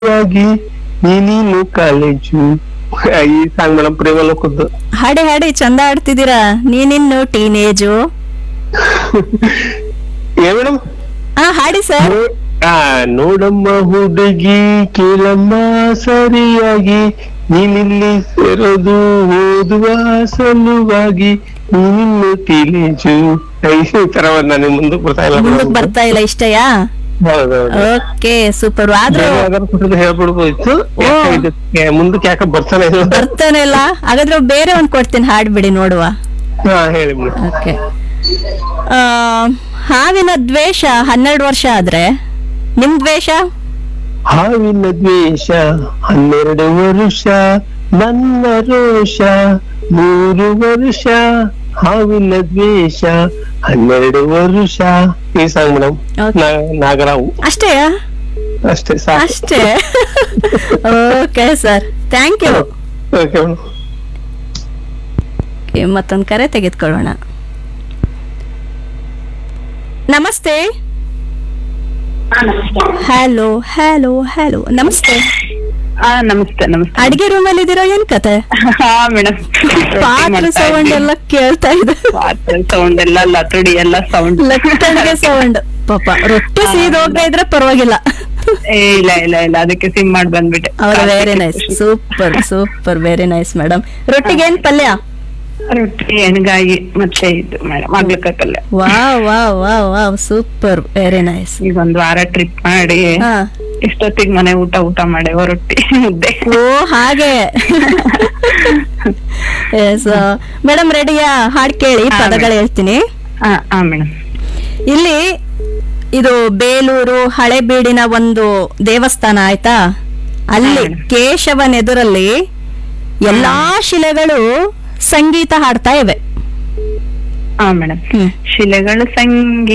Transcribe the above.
ಆಗಿ ನೀನು ಕಾಲೇಜು ಈ ಸಾಂಗ್ ಮೇಡಮ್ ಪ್ರೇಮ ಲೋಕದ್ದು ಹಾಡಿ ಹಾಡಿ ಚಂದ ಆಡ್ತಿದ್ದೀರಾ ನೀನಿನ್ನು ಟೀನೇಜು ಏ ಮೇಡಮ್ ಆ ಹಾಡಿ ಸರ್ ಆ ನೋಡಮ್ಮ ಹುಡುಗಿ ಕೇಳಮ್ಮ ಸರಿಯಾಗಿ ನೀನಿಲ್ಲಿ ಸೇರೋದು ಓದುವ ಸಲುವಾಗಿ ನೀನಿನ್ನು ಕಾಲೇಜು ಈ ತರ ಒಂದ್ ನನಗೆ ಮುಂದಕ್ಕೆ ಬರ್ತಾ ಇಲ್ಲ ಮುಂದಕ್ಕೆ madam. ಬರ್ತಾ ಇಲ್ಲ ಇಷ್ಟಯಾ ಹೌದೌದು ಓಕೆ ಸೂಪರ್ ಆದ್ರೂ ಬೇರೆ ಯಾವ್ದಾದ್ರು ಕೊಟ್ಟಿದ್ರೆ ಹೇಳ್ಬಿಡ್ಬೋದಿತ್ತು ಓ. ಯಾಕೆ ಇದಕ್ಕೆ ಮುಂದಕ್ಕೆ ಯಾಕೆ ಬರ್ತಾನೆ ಇಲ್ಲ ಬರ್ತಾನೆ ಇಲ್ಲ ಹಾಗಾದ್ರೆ ಬೇರೆ ಒಂದ್ ಕೊಡ್ತೀನಿ ಹಾಡ್ಬಿಡಿ ನೋಡುವ ಹಾ ಹೇಳಿ ಮೇಡಮ್ ಓಕೆ ಹಾವಿನ ದ್ವೇಷ ಹನ್ನೆರಡು ವರ್ಷ ಆದ್ರೆ ನಿಮ್ ದ್ವೇಷ ಹಾವಿನ ದ್ವೇಷ ಹನ್ನೆರಡು ವರುಷ ನನ್ನ ರೋಷ ಮೂರು ವರುಷ ಹಾವಿನ ದ್ವೇಷ ಹನ್ನೆರಡು ವರುಷ ಈ ಸಾಂಗ್ ಮೇಡಮ್ Okay. ನಾಗರಾವು ಅಷ್ಟೇಯಾ ಅಷ್ಟೇ ಸಾಕು ಅಷ್ಟೇ okay sir thank you okay madam ಮತ್ತೊಂದು ಕರೆ ತೆಗೆದುಕೊಳ್ಳೋಣ ನಮಸ್ತೆ ಹಲೋ ಹಲೋ ಹಲೋ ನಮಸ್ತೆ ಹಾ ನಮಸ್ತೆ ನಮಸ್ತೆ ಅಡಿಗೆ ರೂಮಲ್ಲಿ ಇದ್ದೀರೋ ಏನ್ ಕತೆ ಹಾ ಮೇಡಮ್ ಪಾತ್ರ ಸೌಂಡ್ ಎಲ್ಲ ಕೇಳ್ತಾ ಇದೆ ಪಾತ್ರೆ ಸೌಂಡ್ ಎಲ್ಲ ಲತಡಿ ಎಲ್ಲ ಸೌಂಡ್ ಲಟ್ಟಣಿಗೆ ಸೌಂಡ್ ಪಾಪ ರೊಟ್ಟಿ ಸೀದ್ ಹೋಗ್ತಾ ಇದ್ರೆ ಪರವಾಗಿಲ್ಲ ಇಲ್ಲ ಇಲ್ಲ ಇಲ್ಲ ಅದಕ್ಕೆ ಸಿಮ್ ಮಾಡಿ ಬಂದ್ಬಿಟ್ಟೆ ಅವ್ರ very nice super super very nice madam ರೊಟ್ಟಿಗೆ ಏನ್ ಪಲ್ಯ ರೊಟ್ಟಿ ಎಣ್ಗಾಯಿ ಮತ್ತೆ ಇದು ಮೇಡಮ್ ಆಗ್ಲಕಾಯಿ ಪಲ್ಯ wow wow wow wow super very nice ಈಗ ಒಂದ್ ವಾರ ಟ್ರಿಪ್ ಮಾಡಿ ಹಾ ಇಷ್ಟೊತ್ತಿಗೆ ಮನೆ ಊಟ ಊಟ ಮಾಡೇವ ರೊಟ್ಟಿ ಮುದ್ದೆ ಓ ಹಾಗೆ ಎಸ್ ಮೇಡಮ್ ರೆಡಿಯಾ ಹಾಡ್ ಕೇಳಿ ಹಾ, ಪದಗಳು ಹೇಳ್ತೀನಿ ಹಾ ಹಾ ಮೇಡಮ್ ಇಲ್ಲಿ ಇದು ಬೇಲೂರು ಹಳೆಬೀಡಿನ ಒಂದು ದೇವಸ್ಥಾನ ಆಯ್ತಾ ಅಲ್ಲಿ ಹಾ. ಕೇಶವನೆದುರಲ್ಲಿ ಎಲ್ಲಾ ಶಿಲೆಗಳು ಸಂಗೀತ ಹಾಡ್ತಾ ಇವೆ ಹಾ ಮೇಡಮ್ ಹ್ಮ್ ಶಿಲೆಗಳು ಸಂಗೀತ